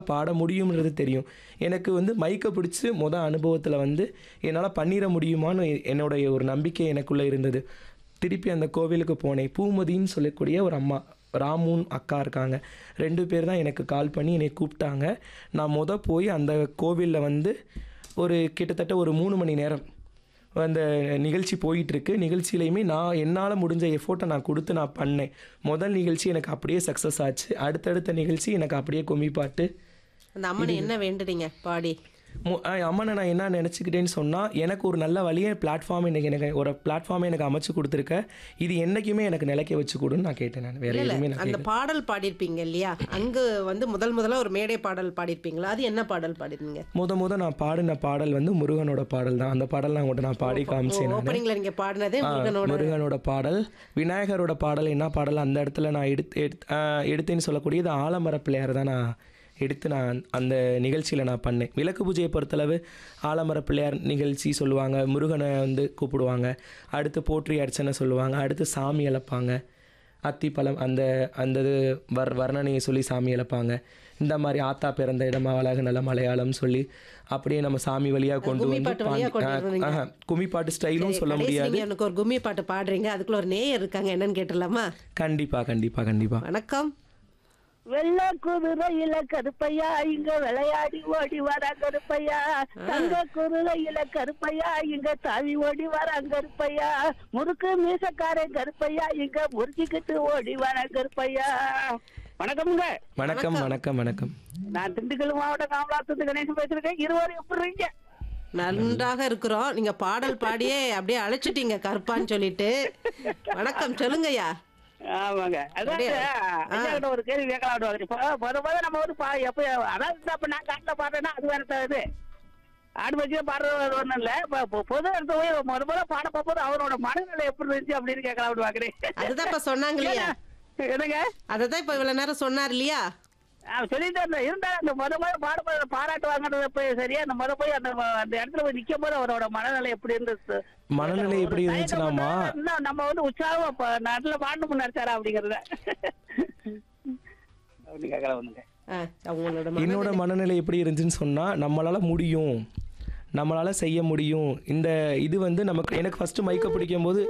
பாட முடியும்ன்றது தெரியும் எனக்கு வந்து மைக்கை பிடிச்சி முத அனுபவத்தில் வந்து என்னால் பண்ணிட முடியுமான்னு எ- என்னுடைய ஒரு நம்பிக்கை எனக்குள்ளே இருந்தது திருப்பி அந்த கோவிலுக்கு போனேன் பூமதின்னு சொல்லக்கூடிய ஒரு அம்மா ராமுன் அக்கா இருக்காங்க ரெண்டு பேர் தான் எனக்கு கால் பண்ணி என்னை கூப்பிட்டாங்க நான் முத போய் அந்த கோவிலில் வந்து ஒரு கிட்டத்தட்ட ஒரு மூணு மணி நேரம் அந்த நிகழ்ச்சி போயிட்டு இருக்கு நிகழ்ச்சியிலையுமே நான் என்னால் முடிஞ்ச எஃபோர்ட்டை நான் கொடுத்து நான் பண்ணேன் முதல் நிகழ்ச்சி எனக்கு அப்படியே சக்ஸஸ் ஆச்சு அடுத்தடுத்த நிகழ்ச்சி எனக்கு அப்படியே கும்மி பாட்டு அந்த அம்மனை என்ன வேண்டுறீங்க பாடி மு- அஹ் அம்மனை நான் என்ன நினச்சிக்கிட்டேன்னு சொன்னால் எனக்கு ஒரு நல்ல வழியை பிளாட்ஃபார்ம் எனக்கு எனக்கு ஒரு பிளாட்ஃபார்மை எனக்கு அமைச்சு கொடுத்துருக்க இது என்றைக்குமே எனக்கு நிலைக்க வச்சு கொடுன்னு நான் கேட்டேன் நான் வேற இல்ல எதுவுமே நான் அந்த கேட்கல. பாடல் பாடியிருப்பீங்க இல்லையா அங்க வந்து முதல் முதல்ல ஒரு மேடை பாடல் பாடியிருப்பீங்களா அது என்ன பாடல் பாடிருந்தீங்க முத முத நான் பாடின பாடல் வந்து முருகனோட பாடல் தான் அந்த பாடல் நான் உங்கள்கிட்ட நான் பாடி காமிச்சேன் நான் ஓப்பனிங்ல நீங்க பாடினதே முருகனோட முருகனோட பாடல் விநாயகரோட பாடல் என்ன பாடல் அந்த இடத்துல நான் எடுத்து எடுத்து ஆஹ் எடுத்தேன்னு சொல்லக்கூடியது ஆலமர பிள்ளையார் தான் நான் எடுத்து நான் அந்த நிகழ்ச்சியில் நான் பண்ணேன் விளக்கு பூஜையை பொறுத்தளவு ஆலமர பிள்ளையார் நிகழ்ச்சி சொல்லுவாங்க முருகனை வந்து கூப்பிடுவாங்க அடுத்து போற்றி அர்ச்சனை சொல்லுவாங்க அடுத்து சாமி இழப்பாங்க அத்திப்பழம் அந்த அந்த இது வர் வர்ணனையை சொல்லி சாமி இழப்பாங்க இந்த மாதிரி ஆத்தா பிறந்த இடமா அழகு நல்ல மலையாளம் சொல்லி அப்படியே நம்ம சாமி வழியாக கொண்டு கும்மி வந்து பாட்டு வழியா பாண்டி- கொண்டு ஆஹ் வருவீங்க. ஆஹ் கும்மி பாட்டு ஸ்டைலும் சொல்ல கடைசி முடியாது நீங்க எனக்கு ஒரு கும்மி பாட்டு பாடுறீங்க அதுக்குள்ள ஒரு நேயர் இருக்காங்க என்னன்னு கேட்டுடலாமா கண்டிப்பா கண்டிப்பா கண்டிப்பா வணக்கம் வெள்ள குதிரையில கருப்பையா இங்க விளையாடி ஓடி வர கருப்பையா தங்க குதிரையில கருப்பையா இங்க தாவி ஓடி வர கருப்பையா முறுக்கு மீசக்காரன் கருப்பையா இங்க முறுக்கிக்கிட்டு ஓடி வர கருப்பையா வணக்கம்ங்க வணக்கம் வணக்கம் வணக்கம் நான் திண்டுக்கல் மாவட்டம் காமலாத்துக்கு கணேசன் பேசுறேன் இருவரும் எப்படி இருக்கீங்க நன்றாக இருக்கிறோம் நீங்க பாடல் பாடியே அப்படியே அழைச்சிட்டீங்க கருப்பான்னு சொல்லிட்டு வணக்கம் சொல்லுங்கய்யா ஆமாங்க அதான் அப்படியா? ஐயா கிட்ட ஒரு கேள்வி கேட்கலாம் இப்போ முத முத நம்ம வந்து பா எப்போ அதாவது இப்ப நான் காட்டில் பாடுறேன்னா அது வேற த- இது ஆடு வச்சு பாடுறது ஒன்றும் இல்லை இப்போ பொது இடத்த போய் முத முத பாட பார்ப்போது அவரோட மனநிலை எப்படி இருந்துச்சு அப்படின்னு கேட்கலாம் பாக்குறேன் அதுதான் இப்ப சொன்னாங்க இல்லையா என்னங்க அததான் இப்ப இவ்வளவு நேரம் சொன்னார் இல்லையா ஆ, சொல்லிட்டு இருந்தேன் இருந்தாலும் அந்த முத முத பாட பாராட்டு வாங்குறது போய் சரியா அந்த முத போய் அந்த அந்த இடத்துல போய் நிக்கும் போது அவரோட மனநிலை எப்படி இருந்தது மனநிலை எப்படி ஒரு இருந்துச்சுனாமா தயக்கம் இருந்தா நம்ம வந்து உற்சாகம் இப்ப நல்ல பாடணும் நினைச்சாரா அப்படிங்கறத அப்படி கேட்கலாம் வந்துங்க ஆ, அவங்களோட என்னோட மனநிலை- மனநிலை எப்படி இருந்துச்சுன்னு சொன்னா நம்மளால முடியும் நம்மளால செய்ய முடியும் இந்த இது வந்து நமக்கு எனக்கு ஃபர்ஸ்ட் மைக்க பிடிக்கும் போது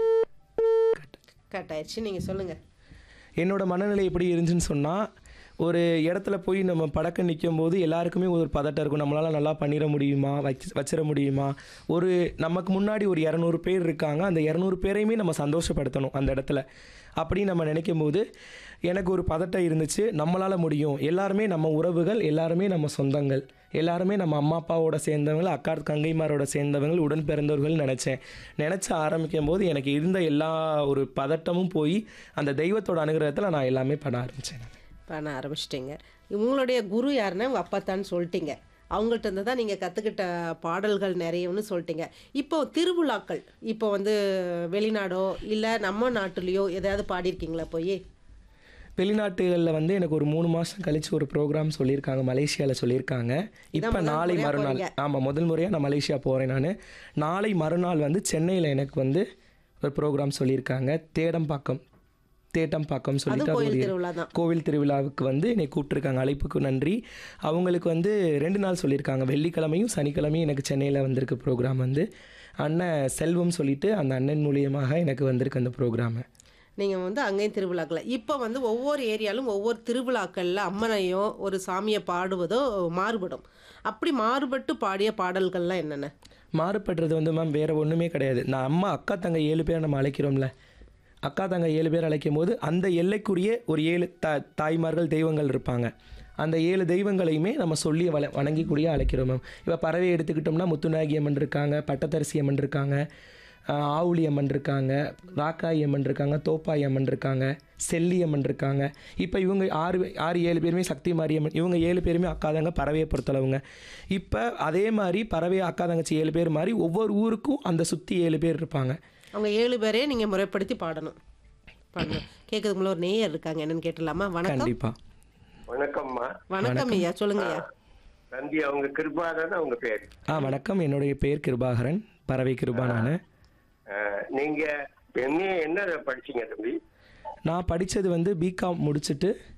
கட் ஆயிடுச்சு நீங்க சொல்லுங்க என்னோட மனநிலை எப்படி இருந்துச்சுன்னு சொன்னால் ஒரு இடத்துல போய் நம்ம படக்க நிற்கும் போது எல்லாருக்குமே ஒரு பதட்டம் இருக்கும் நம்மளால் நல்லா பண்ணிட முடியுமா வச்சு வச்சிட முடியுமா ஒரு நமக்கு முன்னாடி ஒரு இரநூறு பேர் இருக்காங்க அந்த இரநூறு பேரையுமே நம்ம சந்தோஷப்படுத்தணும் அந்த இடத்துல அப்படி நம்ம நினைக்கும் போது எனக்கு ஒரு பதட்டம் இருந்துச்சு நம்மளால் முடியும் எல்லாருமே நம்ம உறவுகள் எல்லாருமே நம்ம சொந்தங்கள் எல்லாருமே நம்ம அம்மா அப்பாவோட சேர்ந்தவங்க அக்கா தங்கைமாரோட சேர்ந்தவங்க உடன் பிறந்தவர்கள் நினச்சேன் நினச்ச ஆரம்பிக்கும் போது எனக்கு இருந்த எல்லா ஒரு பதட்டமும் போய் அந்த தெய்வத்தோட அனுகிரகத்தில் நான் எல்லாமே பண்ண ஆரம்பித்தேன் பண்ண ஆரம்பிச்சிட்டிங்க உங்களுடைய குரு யாருன்னா உங்கள் அப்பா தான் சொல்லிட்டீங்க அவங்கள்ட்ட இருந்து தான் நீங்கள் கற்றுக்கிட்ட பாடல்கள் நிறையன்னு சொல்லிட்டீங்க இப்போ திருவிழாக்கள் இப்போ வந்து வெளிநாடோ இல்லை நம்ம நாட்டுலேயோ எதாவது பாடியிருக்கீங்களா போய் வெளிநாட்டுகளில் வந்து எனக்கு ஒரு மூணு மாதம் கழிச்சு ஒரு ப்ரோக்ராம் சொல்லியிருக்காங்க மலேசியாவில் சொல்லியிருக்காங்க இப்போ முதல் நாளை முறையா மறுநாள் போறீங்க. ஆமாம் முதல் முறையாக நான் மலேசியா போகிறேன் நான் நாளை மறுநாள் வந்து சென்னையில் எனக்கு வந்து ஒரு ப்ரோக்ராம் சொல்லியிருக்காங்க தேடம்பாக்கம் தேட்டம்பாக்கம் அது சொல்லிட்டு அது கோயில் ஒரு திருவிழா தான் கோவில் திருவிழாவுக்கு வந்து என்னை கூப்பிட்ருக்காங்க அழைப்புக்கு நன்றி அவங்களுக்கு வந்து ரெண்டு நாள் சொல்லியிருக்காங்க வெள்ளிக்கிழமையும் சனிக்கிழமையும் எனக்கு சென்னையில் வந்திருக்கு ப்ரோக்ராம் வந்து அண்ணன் செல்வம் சொல்லிட்டு அந்த அண்ணன் மூலியமாக எனக்கு வந்திருக்கு அந்த ப்ரோக்ராமு நீங்கள் வந்து அங்கேயும் திருவிழாக்கள் இப்போ வந்து ஒவ்வொரு ஏரியாலும் ஒவ்வொரு திருவிழாக்களில் அம்மனையோ ஒரு சாமியை பாடுவதோ மாறுபடும் அப்படி மாறுபட்டு பாடிய பாடல்கள்லாம் என்னென்ன மாறுபடுறது வந்து மேம் வேறு ஒன்றுமே கிடையாது நான் அம்மா அக்கா தங்க ஏழு பேர் நம்ம அழைக்கிறோம்ல அக்கா தங்க ஏழு பேர் அழைக்கும் போது அந்த எல்லைக்குரிய ஒரு ஏழு த தாய்மார்கள் தெய்வங்கள் இருப்பாங்க அந்த ஏழு தெய்வங்களையுமே நம்ம சொல்லி வள வணங்கிக்கூடிய அழைக்கிறோம் மேம் இப்போ பறவை எடுத்துக்கிட்டோம்னா முத்துநாயகி அம்மன் இருக்காங்க பட்டத்தரிசி அம்மன் இருக்காங்க ஆஹ் ஆவுளி அம்மன் இருக்காங்க ராக்காய் அம்மன் இருக்காங்க தோப்பாய் அம்மன் இருக்காங்க செல்லி அம்மன் இருக்காங்க இப்போ இவங்க ஆறு ஆறு ஏழு பேருமே சக்தி மாரியம்மன் இவங்க ஏழு பேருமே அக்காதங்க பறவையை பொறுத்தளவுங்க இப்போ அதே மாதிரி பறவை அக்கா தங்கச்சி ஏழு பேர் மாதிரி ஒவ்வொரு ஊருக்கும் அந்த சுற்றி ஏழு பேர் இருப்பாங்க அவங்க ஏழு பேரே நீங்கள் முறைப்படுத்தி பாடணும் பாடணும் கேட்குறதுக்குள்ள ஒரு நேயர் இருக்காங்க என்னன்னு கேட்டலாமா வணக்கம் கண்டிப்பாக வணக்கம்மா வணக்கம் ஐயா சொல்லுங்க ஐயா நந்தி அவங்க கிருபாதான் அவங்க பேர் ஆ வணக்கம் என்னுடைய பேர் கிருபாகரன் பறவை கிருபா நான் அஹ், நீங்க என்ன என்ன படிச்சீங்க தம்பி நான் படித்தது வந்து பிகாம் முடிச்சுட்டு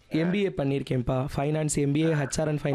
எம்பிஏ பண்ணியிருக்கேன்ப்பா ஃபைனான்ஸ் எம்பிஏ ஹச்ஆர் அண்ட்